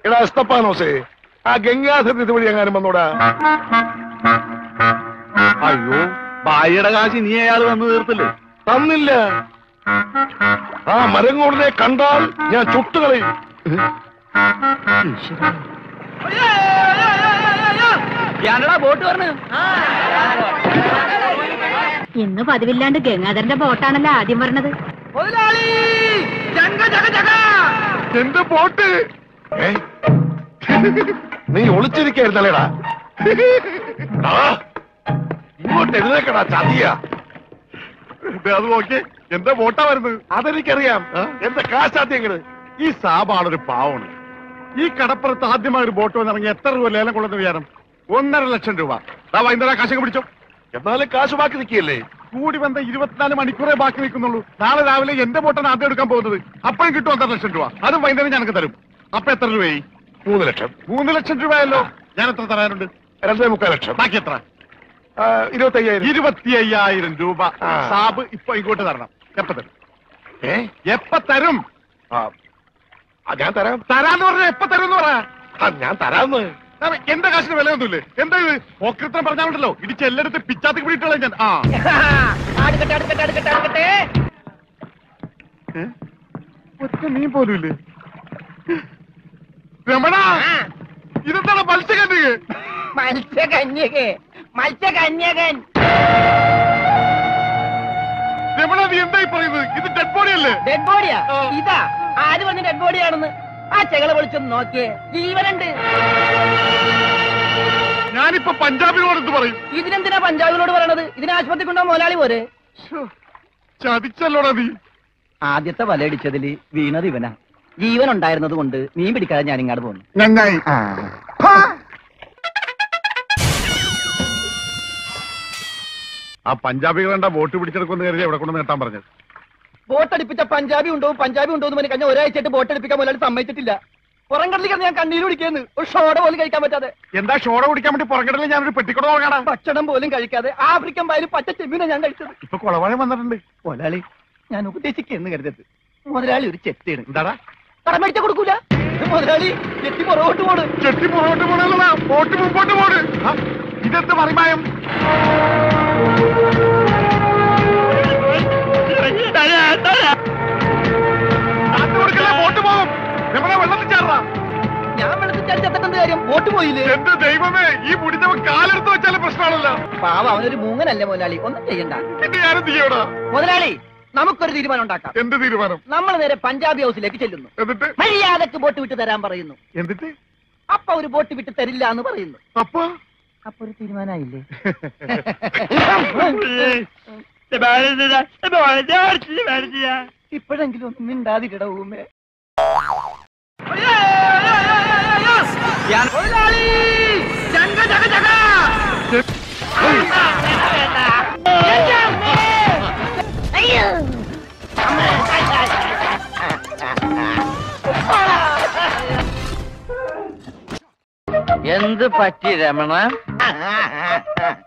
എടാ എസ്തപ്പാനോസേ ആ ഗംഗാധരൻ ഇതുവഴി എങ്ങാനും വന്നോടാ അയ്യോ ഭാര്യയുടെ കാശ് നീ അയാൾ വന്ന് തീർത്തില്ലേ തന്നില്ല ആ മരങ്ങോടിനെ കണ്ടാൽ ഞാൻ ചുട്ടുകളയും ബോട്ട് പറഞ്ഞു ഇന്ന് പതിവില്ലാണ്ട് ഗംഗാധരന്റെ ബോട്ടാണല്ലോ ആദ്യം പറഞ്ഞത് മുതലാളി ജങ്ക ജഗ ജഗ എന്റെ ബോട്ട് ഏ? നീ ഒളിച്ചിരിക്കായിരുന്നല്ലേടാ എടാ, ഇങ്ങോട്ട് എഴുന്നേക്കടാ ചതിയ അത് നോക്കി എന്റെ വോട്ടാ വരുന്നത് അതെനിക്കറിയാം എന്റെ കാശാദ്യങ്ങള് ഈ സാബാണൊരു പാവമാണ് ഈ കടപ്പുറത്ത് ആദ്യമായി ഒരു ബോട്ട് വന്നിറങ്ങി എത്ര രൂപ ലേലം കൊള്ളുന്ന വിചാരം ഒന്നര ലക്ഷം രൂപ ദാ വൈകുന്നേരം കാശൊക്കെ പിടിച്ചോ എന്നാലും കാശ് ബാക്കി നിൽക്കിയല്ലേ കൂടി വന്ന ഇരുപത്തിനാല് മണിക്കൂറേ ബാക്കി നിൽക്കുന്നുള്ളൂ നാളെ രാവിലെ എന്റെ ബോട്ടാണ് ആദ്യം എടുക്കാൻ പോകുന്നത് അപ്പോഴും കിട്ടും ഒന്നര ലക്ഷം രൂപ അതും വൈകുന്നേരം ഞങ്ങൾക്ക് തരും അപ്പൊ എത്ര രൂപയായി മൂന്ന് ലക്ഷം മൂന്ന് ലക്ഷം രൂപയല്ലോ ഞാൻ എത്ര തരാനുണ്ട് രണ്ടേ മുക്കാൽ ലക്ഷം ബാക്കി എത്ര ആ, ഇരുപത്തി അയ്യായിരം ഇരുപത്തി അയ്യായിരം രൂപ ആ. സാബ് ഇപ്പൊ ഇങ്ങോട്ട് തരണം എപ്പ തരും ഏ എപ്പ തരും ആ, ആ, ഞാൻ തരാം തരാന്ന് പറഞ്ഞ എപ്പ തരും എന്ന് പറ ആ, ഞാൻ തരാന്ന് സാറേ, എന്റെ കാശിന് വിലയൊന്നുമില്ലേ എന്താ ഇത് ഓക്രിത്രം പറഞ്ഞാലുണ്ടല്ലോ ഇടിച്ച് എല്ലായിടത്തും പിച്ചാത്തി പിടിയിട്ടുള്ള ഞാൻ ആ അടുക്കട്ടെ അടുക്കട്ടെ അടുക്കട്ടെ അടുക്കട്ടെ ഏ? ഒറ്റ നീ പോലും ഇല്ലേ രമണ ഇതെന്താണ് മത്സ്യകന്യക മത്സ്യകന്യകെ മത്സ്യകന്യകൻ രമണ നീ എന്തായി പറയുന്നത് ഇത് ഡെഡ് ബോഡി അല്ലേ ഡെഡ് ബോഡിയാ ആ. ഇതാ ആര് വന്ന് ഡെഡ് ബോഡിയാണെന്ന് ആ ചെകളെ വിളിച്ചൊന്ന് നോക്കിയേ ജീവനുണ്ട് ഞാനിപ്പോ പഞ്ചാബിനോട് എന്ത് പറയും ഇതിനെന്തിനാ പഞ്ചാബിനോട് പറയണത് ഇതിന് ആശുപത്രി കൊണ്ടോ മുതലാളി പോരെ ശ്ശോ, ചതിച്ചല്ലോടാ നീ ആദ്യത്തെ വലയടിച്ചതില് വീണത് ഇവനാ ജീവൻ ഉണ്ടായിരുന്നത് കൊണ്ട് മീൻ പിടിക്കാതെ ഞാൻ ഇങ്ങോട്ട് പോന്നു നന്നായി ആ പഞ്ചാബികളെന്താ വോട്ട് പിടിച്ചെടുക്കുമെന്ന് കരുതി എവിടെ കൊണ്ട് നേട്ടാൻ പറഞ്ഞത് ബോട്ട് അടുപ്പിച്ച പഞ്ചാബി ഉണ്ടോ പഞ്ചാബി ഉണ്ടോ എന്ന് പറഞ്ഞ് കഴിഞ്ഞ ഒരാഴ്ചയായിട്ട് ബോട്ട് അടുപ്പിക്കാൻ മുതലാളി സമ്മതിച്ചിട്ടില്ല പുറം കടലിൽ ഞാൻ കണ്ണീര് കുടിക്കുന്നു ഒരു ഷോട പോലും കഴിക്കാൻ പറ്റാതെ എന്താ ഷോട കുടിക്കാൻ വേണ്ടി പുറകിടയിൽ ഞാനൊരു പെട്ടിക്കുട നോക്കണം ഭക്ഷണം പോലും കഴിക്കാതെ ആഫ്രിക്കൻ പായലും പച്ച ചെമ്മീനെ ഞാൻ കഴിച്ചത് ഇപ്പൊ കുളവാഴം വന്നിട്ടുണ്ട് മുതലാളി ഞാൻ ഉപദേശിക്കുന്നു കരുതരുത് മുതലാളി ഒരു ചെത്തിയാണ് എന്താടാ കടം മേടിച്ച കൊടുക്കൂല മുതലാളി ചെത്തി പുറകോട്ട് പോണ് ചെട്ടി പുറകോട്ട് പോണല്ലടാ ബോട്ട് മുമ്പോട്ട് പോണ് ആ, ഇതെന്ത് മറിമായം കാറ്റ് കൊടുക്കല്ലേ, ബോട്ട് പോകും നമ്മളെ വെള്ളത്തിൽ ചാടാ ഞാൻ വെള്ളത്തിൽ ചാടി ചത്തിട്ടെന്ത് കാര്യം ബോട്ട് പോയില്ലേ എന്റെ ദൈവമേ ഈ മുടിഞ്ഞവൻ കാലെടുത്ത് വെച്ചാലും പ്രശ്നമാണല്ലോ പാവ അവനൊരു മൂങ്ങനല്ലേ മുതലാളി ഒന്നും ചെയ്യണ്ട പിന്നെ ഞാനും ചെയ്യടാ മുതലാളി നമുക്കൊരു തീരുമാനം ഉണ്ടാക്കാം എന്ത് തീരുമാനം നമ്മൾ നേരെ പഞ്ചാബി ഹൗസിലേക്ക് ചെല്ലുന്നു എന്നിട്ട് മര്യാദക്ക് ബോട്ട് വിട്ട് തരാൻ പറയുന്നു എന്നിട്ട് അപ്പൊ ഒരു ബോട്ട് വിട്ട് തരില്ല എന്ന് പറയുന്നു അപ്പൊ അപ്പൊ ഒരു തീരുമാനമായില്ലേ ഇപ്പോഴെങ്കിലും ഒന്നും മിണ്ടാതിരിട ഊമേ എന്ത് പറ്റി രമണ